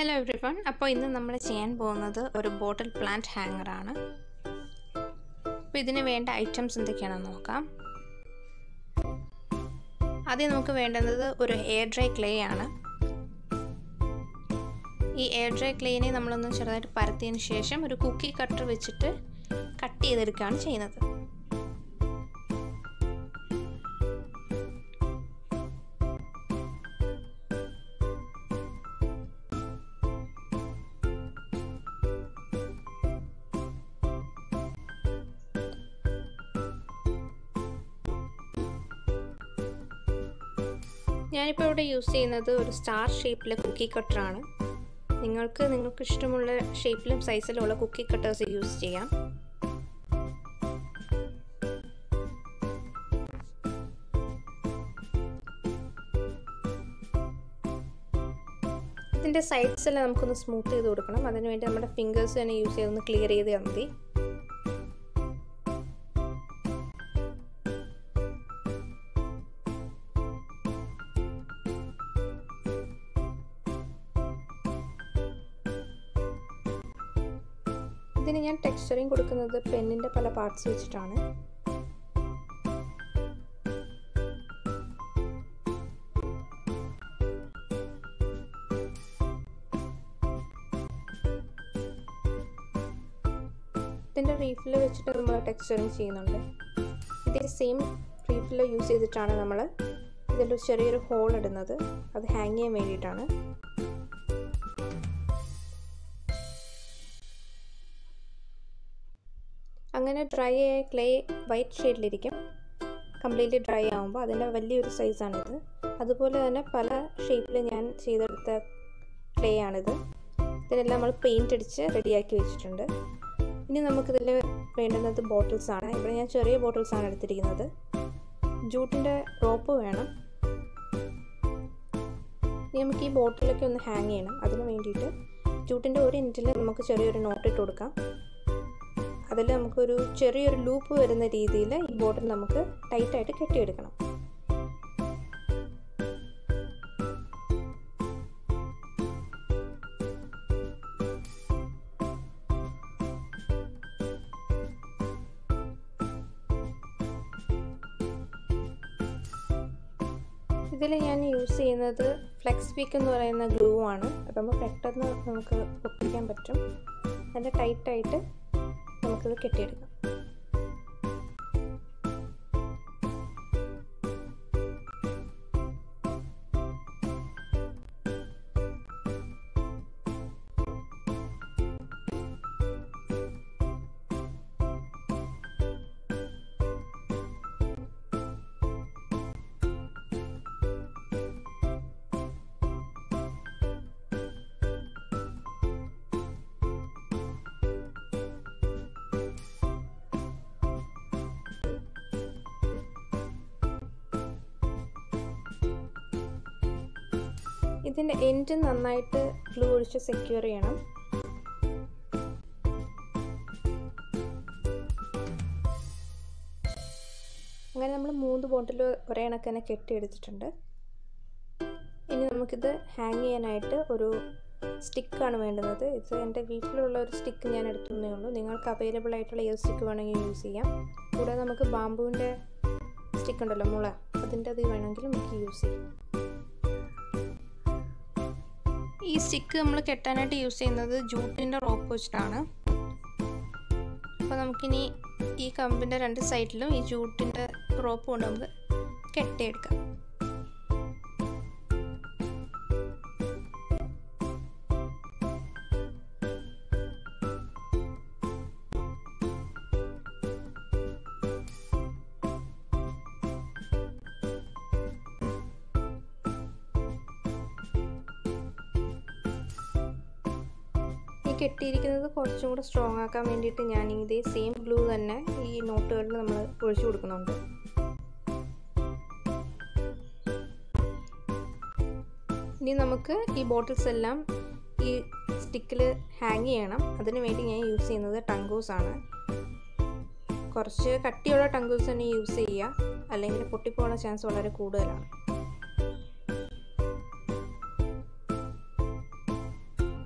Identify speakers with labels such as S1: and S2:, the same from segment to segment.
S1: hello every one അപ്പോൾ ഇന്ന് നമ്മൾ ചെയ്യാൻ പോകുന്നത് ഒരു ബോട്ടിൽ പ്ലാന്റ് ഹാങ്ങറാണ് അപ്പോൾ ഇതിന് വേണ്ട ഐറ്റംസ് എന്തൊക്കെയാണെന്ന് നോക്കാം ആദ്യം നമുക്ക് വേണ്ടുന്നത് ഒരു എയർ ഡ്രൈ ക്ലേ ആണ് ഈ എയർ ഡ്രൈ ക്ലേനെ നമ്മളൊന്ന് ചെറുതായിട്ട് പരത്തിയതിന് ശേഷം ഒരു കുക്കി കട്ടർ വെച്ചിട്ട് കട്ട് ചെയ്തെടുക്കുകയാണ് ചെയ്യുന്നത് ഞാനിപ്പോൾ ഇവിടെ യൂസ് ചെയ്യുന്നത് ഒരു സ്റ്റാർ ഷേപ്പിലെ കുക്കി കട്ടറാണ് നിങ്ങൾക്ക് നിങ്ങൾക്ക് ഇഷ്ടമുള്ള ഷേപ്പിലും സൈസിലുള്ള കുക്കി കട്ടേഴ്സ് യൂസ് ചെയ്യാം ഇതിൻ്റെ സൈഡ്സ് എല്ലാം നമുക്കൊന്ന് സ്മൂത്ത് ചെയ്ത് കൊടുക്കണം അതിനുവേണ്ടി നമ്മുടെ ഫിംഗേഴ്സ് തന്നെ യൂസ് ചെയ്തൊന്ന് ക്ലിയർ ചെയ്ത് മതി ഇതിന് ഞാൻ ടെക്സ്ചറിങ് കൊടുക്കുന്നത് പെന്നിൻ്റെ പല പാർട്സ് വെച്ചിട്ടാണ് ഇതിൻ്റെ റീഫിൽ വെച്ചിട്ട് നമ്മൾ ടെക്സ്ചറിങ് ചെയ്യുന്നുണ്ട് ഇതേ സെയിം റീഫിൽ യൂസ് ചെയ്തിട്ടാണ് നമ്മൾ ഇതിലൊരു ചെറിയൊരു ഹോൾ ഇടുന്നത് അത് ഹാങ് ചെയ്യാൻ വേണ്ടിയിട്ടാണ് അങ്ങനെ ഡ്രൈ ആയ ക്ലേ വൈറ്റ് ഷെയ്ഡിലിരിക്കും കംപ്ലീറ്റ്ലി ഡ്രൈ ആകുമ്പോൾ അതിൻ്റെ വലിയൊരു സൈസാണിത് അതുപോലെ തന്നെ പല ഷേപ്പിൽ ഞാൻ ചെയ്തെടുത്ത ക്ലേ ആണിത് ഇതിനെല്ലാം നമ്മൾ പെയിൻ്റ് അടിച്ച് റെഡിയാക്കി വെച്ചിട്ടുണ്ട് ഇനി നമുക്കിതിൽ വേണ്ടുന്നത് ബോട്ടിൽസ് ആണ് ഇവിടെ ഞാൻ ചെറിയ ബോട്ടിൽസ് ആണ് എടുത്തിരിക്കുന്നത് ജൂട്ടിൻ്റെ റോപ്പ് വേണം ഇനി നമുക്ക് ഈ ബോട്ടിലൊക്കെ ഒന്ന് ഹാങ് ചെയ്യണം അതിന് വേണ്ടിയിട്ട് ജൂട്ടിൻ്റെ ഒരു ഇൻറ്റിൽ നമുക്ക് ചെറിയൊരു നോട്ട് ഇട്ട് കൊടുക്കാം അതിൽ നമുക്കൊരു ചെറിയൊരു ലൂപ്പ് വരുന്ന രീതിയിൽ ഈ ബോട്ടിൽ നമുക്ക് ടൈറ്റായിട്ട് കെട്ടിയെടുക്കണം ഇതിൽ ഞാൻ യൂസ് ചെയ്യുന്നത് ഫ്ലെക്സ് വീക്ക് എന്ന് പറയുന്ന ഗ്ലൂ ആണ് അതാകുമ്പോൾ പെട്ടെന്ന് നമുക്ക് ഒട്ടിക്കാൻ പറ്റും നല്ല ടൈറ്റായിട്ട് നമുക്കിത് കെട്ടിയെടുക്കാം ഇതിൻ്റെ എൻഡ് നന്നായിട്ട് ഗ്ലൂ ഒഴിച്ച് സെക്യൂർ ചെയ്യണം അങ്ങനെ നമ്മൾ മൂന്ന് ബോട്ടിൽ ഒരേ കണക്ക് തന്നെ കെട്ടിയെടുത്തിട്ടുണ്ട് ഇനി നമുക്കിത് ഹാങ് ചെയ്യാനായിട്ട് ഒരു സ്റ്റിക്കാണ് വേണ്ടുന്നത് ഇത് എൻ്റെ വീട്ടിലുള്ള ഒരു സ്റ്റിക്ക് ഞാൻ എടുത്തുന്നേ ഉള്ളൂ നിങ്ങൾക്ക് അവൈലബിൾ ആയിട്ടുള്ള ഏത് സ്റ്റിക്ക് വേണമെങ്കിൽ യൂസ് ചെയ്യാം കൂടാതെ നമുക്ക് ബാമ്പുവിൻ്റെ സ്റ്റിക്ക് ഉണ്ടല്ലോ മുള അതിൻ്റെ അത് വേണമെങ്കിൽ നമുക്ക് യൂസ് ചെയ്യാം ഈ സ്റ്റിക്ക് നമ്മൾ കെട്ടാനായിട്ട് യൂസ് ചെയ്യുന്നത് ജൂട്ടിൻ്റെ റോപ്പ് വെച്ചിട്ടാണ് അപ്പോൾ നമുക്കിനി ഈ കമ്പിൻ്റെ രണ്ട് സൈഡിലും ഈ ജൂട്ടിൻ്റെ റോപ്പ് കൊണ്ട് നമുക്ക് കെട്ടിയെടുക്കാം ഈ കെട്ടിയിരിക്കുന്നത് കുറച്ചും കൂടെ സ്ട്രോങ് ആക്കാൻ വേണ്ടിയിട്ട് ഞാൻ ഇതേ സെയിം ഗ്ലൂ തന്നെ ഈ നോട്ടുകളിൽ നമ്മൾ ഒഴിച്ചു കൊടുക്കുന്നുണ്ട് ഇനി നമുക്ക് ഈ ബോട്ടിൽസ് എല്ലാം ഈ സ്റ്റിക്കിൽ ഹാങ് ചെയ്യണം അതിന് വേണ്ടി ഞാൻ യൂസ് ചെയ്യുന്നത് ടങ്കൂസ് ആണ് കുറച്ച് കട്ടിയുള്ള ടങ്കൂസ് തന്നെ യൂസ് ചെയ്യുക അല്ലെങ്കിൽ പൊട്ടിപ്പോകാനുള്ള ചാൻസ് വളരെ കൂടുതലാണ്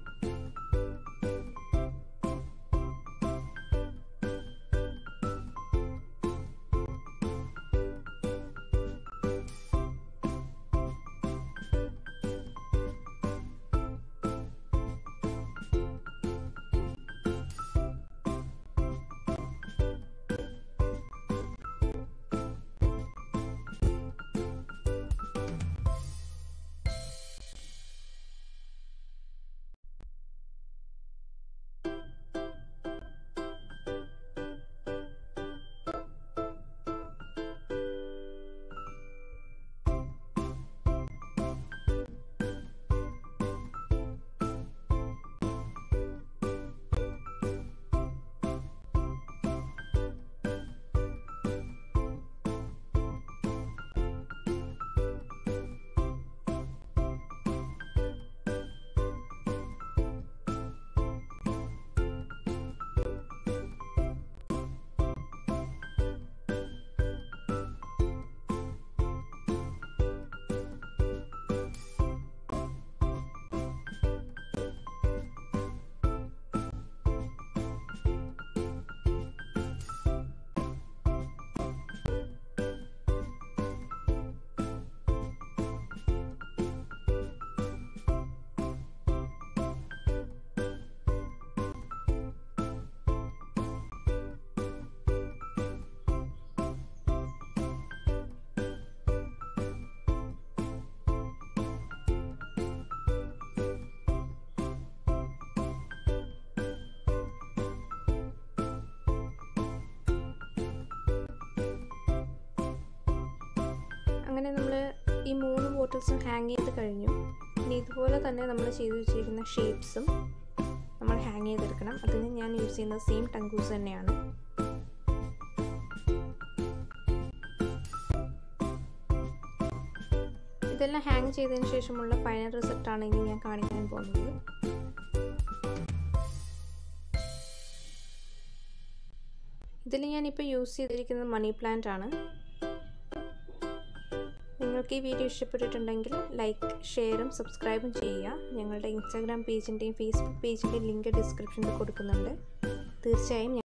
S1: അങ്ങനെ നമ്മൾ ഈ മൂന്ന് ബോട്ടിൽസും ഹാങ് ചെയ്ത് കഴിഞ്ഞു ഇനി ഇതുപോലെ തന്നെ നമ്മൾ ചെയ്ത് വെച്ചിരിക്കുന്ന ഷേപ്സും നമ്മൾ ഹാങ് ചെയ്തെടുക്കണം അതിന് ഞാൻ യൂസ് ചെയ്യുന്നത് സെയിം ടങ്കൂസ് തന്നെയാണ് ഇതെല്ലാം ഹാങ് ചെയ്തതിന് ശേഷമുള്ള ഫൈനൽ റിസൾട്ടാണ് ഇനി ഞാൻ കാണിക്കാൻ പോകുന്നത് ഇതിൽ ഞാനിപ്പോൾ യൂസ് ചെയ്തിരിക്കുന്നത് മണി പ്ലാന്റ് ആണ് നിങ്ങൾക്ക് ഈ വീഡിയോ ഇഷ്ടപ്പെട്ടിട്ടുണ്ടെങ്കിൽ ലൈക്ക് ഷെയറും സബ്സ്ക്രൈബും ചെയ്യുക ഞങ്ങളുടെ ഇൻസ്റ്റാഗ്രാം പേജിൻ്റെയും ഫേസ്ബുക്ക് പേജിൻ്റെയും ലിങ്ക് ഡിസ്ക്രിപ്ഷനിൽ കൊടുക്കുന്നുണ്ട് തീർച്ചയായും